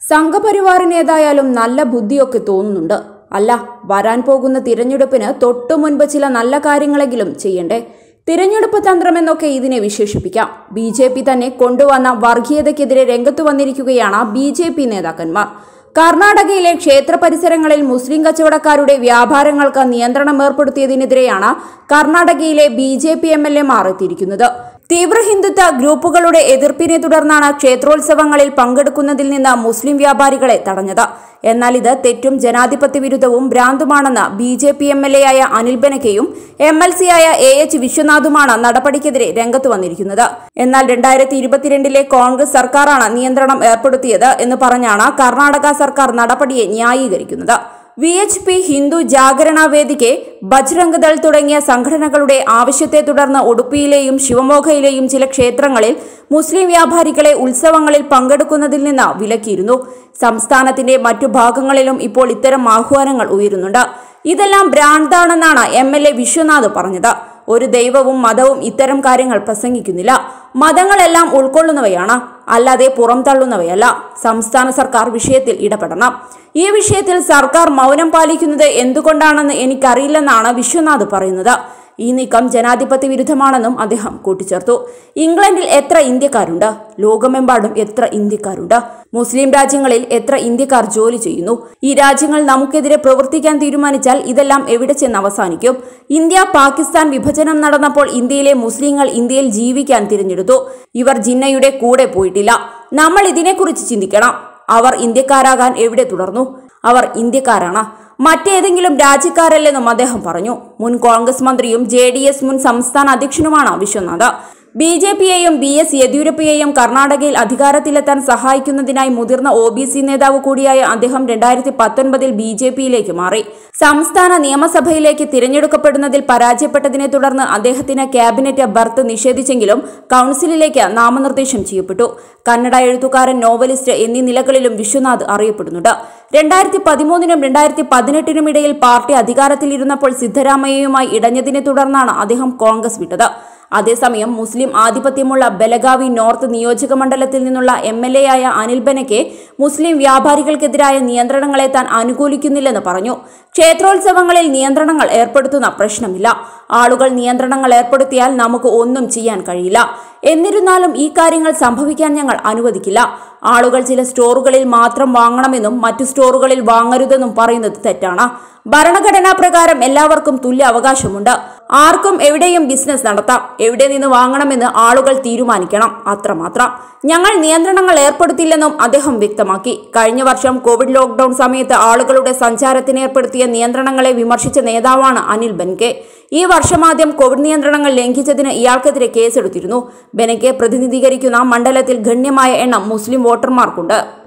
സംഘപരിവാറിന് ഏതായാലും നല്ല ബുദ്ധിയൊക്കെ തോന്നുന്നുണ്ട് അല്ല വരാൻ പോകുന്ന തിരഞ്ഞെടുപ്പിന് തൊട്ടു മുൻപ് ചില നല്ല കാര്യങ്ങളെങ്കിലും ചെയ്യണ്ടേ തിരഞ്ഞെടുപ്പ് തന്ത്രമെന്നൊക്കെ ഇതിനെ വിശേഷിപ്പിക്കാം ബി ജെ പി തന്നെ കൊണ്ടുവന്ന വർഗീയതയ്ക്കെതിരെ രംഗത്തു വന്നിരിക്കുകയാണ് ബി ജെ പി നേതാക്കന്മാർ കർണാടകയിലെ ക്ഷേത്ര പരിസരങ്ങളിൽ മുസ്ലിം കച്ചവടക്കാരുടെ വ്യാപാരങ്ങൾക്ക് നിയന്ത്രണം ഏർപ്പെടുത്തിയതിനെതിരെയാണ് കർണാടകയിലെ B J P M L എമാർ എത്തിയിരിക്കുന്നത് തീവ്ര ഹിന്ദുത്വ ഗ്രൂപ്പുകളുടെ എതിർപ്പിനെ തുടർന്നാണ് ക്ഷേത്രോത്സവങ്ങളിൽ പങ്കെടുക്കുന്നതിൽ നിന്ന് മുസ്ലിം വ്യാപാരികളെ തടഞ്ഞത് എന്നാൽ ഇത് തെറ്റും ജനാധിപത്യ വിരുദ്ധവും ഭ്രാന്തുമാണെന്ന് B J P M L A ആയ അനിൽ ബെനക്കയും എം എൽ സി ആയ എ എച്ച് വിശ്വനാഥുമാണ് നടപടിക്കെതിരെ രംഗത്ത് വന്നിരിക്കുന്നത് എന്നാൽ രണ്ടായിരത്തി ഇരുപത്തിരണ്ടിലെ കോൺഗ്രസ് സർക്കാരാണ് നിയന്ത്രണം ഏർപ്പെടുത്തിയത് എന്ന് പറഞ്ഞാണ് കർണാടക സർക്കാർ നടപടിയെ ന്യായീകരിക്കുന്നത് V H P Hindu Jagarana വേദിക്ക് ബജ്രംഗ് ദൾ തുടങ്ങിയ സംഘടനകളുടെ ആവശ്യത്തെ തുടർന്ന് ഉടുപ്പിയിലെയും ശിവമോഗയിലെയും ചില ക്ഷേത്രങ്ങളിൽ മുസ്ലിം വ്യാപാരികളെ ഉത്സവങ്ങളിൽ പങ്കെടുക്കുന്നതിൽ നിന്ന് വിലക്കിയിരുന്നു സംസ്ഥാനത്തിന്റെ മറ്റു ഭാഗങ്ങളിലും ഇപ്പോൾ ഇത്തരം ആഹ്വാനങ്ങൾ ഉയരുന്നുണ്ട് ഇതെല്ലാം ഭ്രാന്താണെന്നാണ് എം എൽ എ വിശ്വനാഥ് പറഞ്ഞത് ഒരു ദൈവവും മതവും ഇത്തരം കാര്യങ്ങൾ പ്രസംഗിക്കുന്നില്ല മതങ്ങളെല്ലാം ഉൾക്കൊള്ളുന്നവയാണ് അല്ലാതെ പുറംതള്ളുന്നവയല്ല സംസ്ഥാന സർക്കാർ വിഷയത്തിൽ ഇടപെടണം ഈ വിഷയത്തിൽ സർക്കാർ മൗനം പാലിക്കുന്നത് എന്തുകൊണ്ടാണെന്ന് എനിക്കറിയില്ലെന്നാണ് വിശ്വനാഥ് പറയുന്നത് ഈ നീക്കം ജനാധിപത്യ വിരുദ്ധമാണെന്നും അദ്ദേഹം കൂട്ടിച്ചേർത്തു ഇംഗ്ലണ്ടിൽ എത്ര ഇന്ത്യക്കാരുണ്ട് ലോകമെമ്പാടും എത്ര ഇന്ത്യക്കാരുണ്ട് മുസ്ലിം രാജ്യങ്ങളിൽ എത്ര ഇന്ത്യക്കാർ ജോലി ചെയ്യുന്നു ഈ രാജ്യങ്ങൾ നമുക്കെതിരെ പ്രവർത്തിക്കാൻ തീരുമാനിച്ചാൽ ഇതെല്ലാം എവിടെ ചെന്ന് അവസാനിക്കും ഇന്ത്യ പാകിസ്ഥാൻ വിഭജനം നടന്നപ്പോൾ ഇന്ത്യയിലെ മുസ്ലിങ്ങൾ ഇന്ത്യയിൽ ജീവിക്കാൻ തിരഞ്ഞെടുത്തു ഇവർ ജിന്നയുടെ കൂടെ പോയിട്ടില്ല നമ്മൾ ഇതിനെക്കുറിച്ച് ചിന്തിക്കണം അവർ ഇന്ത്യക്കാരാകാൻ എവിടെ തുടർന്നു അവർ ഇന്ത്യക്കാരാണ് മറ്റേതെങ്കിലും രാജ്യക്കാരല്ലെന്നും അദ്ദേഹം പറഞ്ഞു മുൻ കോൺഗ്രസ് മന്ത്രിയും ജെ ഡി എസ് മുൻ സംസ്ഥാന അധ്യക്ഷനുമാണ് വിശ്വനാഥ് ബി ജെ പിയെയും ബി എസ് യെദ്യൂരപ്പയെയും കർണാടകയിൽ അധികാരത്തിലെത്താൻ സഹായിക്കുന്നതിനായി മുതിർന്ന ഒ ബി സി നേതാവ് കൂടിയായ അദ്ദേഹം രണ്ടായിരത്തി പത്തൊൻപതിൽ ബി ജെ പിയിലേക്ക് മാറി സംസ്ഥാന നിയമസഭയിലേക്ക് തിരഞ്ഞെടുക്കപ്പെടുന്നതിൽ പരാജയപ്പെട്ടതിനെ തുടർന്ന് അദ്ദേഹത്തിന് ക്യാബിനറ്റ് ബർത്ത് നിഷേധിച്ചെങ്കിലും കൗൺസിലിലേക്ക് നാമനിർദ്ദേശം ചെയ്യപ്പെട്ടു കന്നഡ എഴുത്തുകാരൻ നോവലിസ്റ്റ് എന്നീ നിലകളിലും വിശ്വനാഥ് അറിയപ്പെടുന്നുണ്ട് രണ്ടായിരത്തി പതിമൂന്നിനും രണ്ടായിരത്തി പതിനെട്ടിനും ഇടയിൽ പാർട്ടി അധികാരത്തിലിരുന്നപ്പോൾ സിദ്ധരാമയ്യയുമായി ഇടഞ്ഞതിനെ തുടർന്നാണ് അദ്ദേഹം കോൺഗ്രസ് വിട്ടത് അതേസമയം മുസ്ലിം ആധിപത്യമുള്ള ബലഗാവി നോർത്ത് നിയോജക മണ്ഡലത്തിൽ നിന്നുള്ള എം എൽ എ ആയ അനിൽ ബെനക്കെ മുസ്ലിം വ്യാപാരികൾക്കെതിരായ നിയന്ത്രണങ്ങളെ താൻ അനുകൂലിക്കുന്നില്ലെന്ന് പറഞ്ഞു ക്ഷേത്രോത്സവങ്ങളിൽ നിയന്ത്രണങ്ങൾ ഏർപ്പെടുത്തുന്ന പ്രശ്നമില്ല ആളുകൾ നിയന്ത്രണങ്ങൾ ഏർപ്പെടുത്തിയാൽ നമുക്ക് ഒന്നും ചെയ്യാൻ കഴിയില്ല എന്നിരുന്നാലും ഈ കാര്യങ്ങൾ സംഭവിക്കാൻ ഞങ്ങൾ അനുവദിക്കില്ല ആളുകൾ ചില സ്റ്റോറുകളിൽ മാത്രം വാങ്ങണമെന്നും മറ്റു സ്റ്റോറുകളിൽ വാങ്ങരുതെന്നും പറയുന്നത് തെറ്റാണ് ഭരണഘടനാ പ്രകാരം എല്ലാവർക്കും തുല്യ അവകാശമുണ്ട് ആർക്കും എവിടെയും ബിസിനസ് നടത്താം എവിടെ നിന്ന് വാങ്ങണമെന്ന് ആളുകൾ തീരുമാനിക്കണം അത്രമാത്രം ഞങ്ങൾ നിയന്ത്രണങ്ങൾ ഏർപ്പെടുത്തില്ലെന്നും അദ്ദേഹം വ്യക്തമാക്കി കഴിഞ്ഞ വർഷം കോവിഡ് ലോക്ഡൌൺ സമയത്ത് ആളുകളുടെ സഞ്ചാരത്തിന് ഏർപ്പെടുത്തിയ നിയന്ത്രണങ്ങളെ വിമർശിച്ച നേതാവാണ് അനിൽ ബെൻകെ ഈ വർഷമാദ്യം കോവിഡ് നിയന്ത്രണങ്ങൾ ലംഘിച്ചതിന് ഇയാൾക്കെതിരെ കേസെടുത്തിരുന്നു ബെനക്കെ പ്രതിനിധീകരിക്കുന്ന മണ്ഡലത്തിൽ ഗണ്യമായ എണ്ണം മുസ്ലിം വോട്ടർമാർക്കുണ്ട്